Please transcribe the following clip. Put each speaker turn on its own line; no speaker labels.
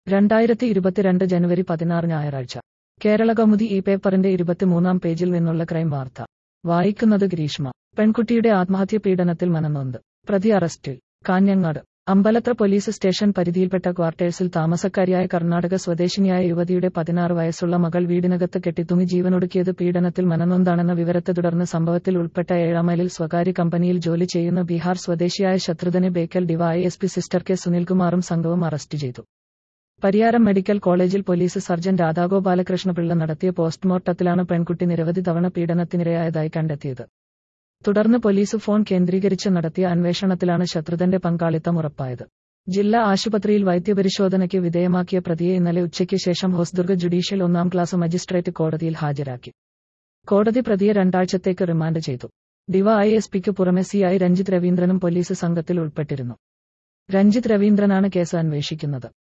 രണ്ടായിരത്തി ഇരുപത്തിരണ്ട് ജനുവരി പതിനാറ് ഞായറാഴ്ച കേരള കൗമുദി ഈ പേപ്പറിന്റെ ഇരുപത്തിമൂന്നാം പേജിൽ നിന്നുള്ള ക്രൈം വാർത്ത വായിക്കുന്നത് ഗ്രീഷ്മ പെൺകുട്ടിയുടെ ആത്മഹത്യ പീഡനത്തിൽ മനംനൊന്ത് പ്രതി അറസ്റ്റിൽ കാഞ്ഞങ്ങാട് അമ്പലത്ര പോലീസ് സ്റ്റേഷൻ പരിധിയിൽപ്പെട്ട ക്വാർട്ടേഴ്സിൽ താമസക്കാരിയായ കർണാടക സ്വദേശിനിയായ യുവതിയുടെ പതിനാറ് വയസ്സുള്ള മകൾ വീടിനകത്ത് കെട്ടിത്തൂങ്ങി ജീവനൊടുക്കിയത് പീഡനത്തിൽ മനനൊന്താണെന്ന വിവരത്തെ തുടർന്ന് സംഭവത്തിൽ ഉൾപ്പെട്ട ഏഴാമലിൽ സ്വകാര്യ കമ്പനിയിൽ ജോലി ചെയ്യുന്ന ബീഹാർ സ്വദേശിയായ ശത്രുഘ്നെ Bekal DY S P sister K സുനിൽകുമാറും സംഘവും അറസ്റ്റ് ചെയ്തു പരിയാരം മെഡിക്കൽ കോളേജിൽ പോലീസ് സർജൻ രാധാഗോപാലകൃഷ്ണപിള്ള നടത്തിയ പോസ്റ്റ്മോർട്ടത്തിലാണ് പെൺകുട്ടി നിരവധി തവണ പീഡനത്തിനിരയായതായി കണ്ടെത്തിയത് തുടർന്ന് പോലീസ് ഫോൺ കേന്ദ്രീകരിച്ച് നടത്തിയ അന്വേഷണത്തിലാണ് ശത്രുഘ്ന്റെ പങ്കാളിത്തം ഉറപ്പായത് ജില്ലാ ആശുപത്രിയിൽ വൈദ്യപരിശോധനയ്ക്ക് വിധേയമാക്കിയ പ്രതിയെ ഇന്നലെ ഉച്ചയ്ക്ക് ശേഷം ഹോസ്ദുർഗ് ജുഡീഷ്യൽ ഒന്നാം ക്ലാസ് മജിസ്ട്രേറ്റ് കോടതിയിൽ ഹാജരാക്കി കോടതി പ്രതിയെ രണ്ടാഴ്ചത്തേക്ക് റിമാൻഡ് ചെയ്തു ഡിവൈ എസ് പിക്ക് പുറമെ സി ഐ രഞ്ജിത് രവീന്ദ്രനും പോലീസ് സംഘത്തിൽ ഉൾപ്പെട്ടിരുന്നു രഞ്ജിത് രവീന്ദ്രനാണ് കേസ് അന്വേഷിക്കുന്നത്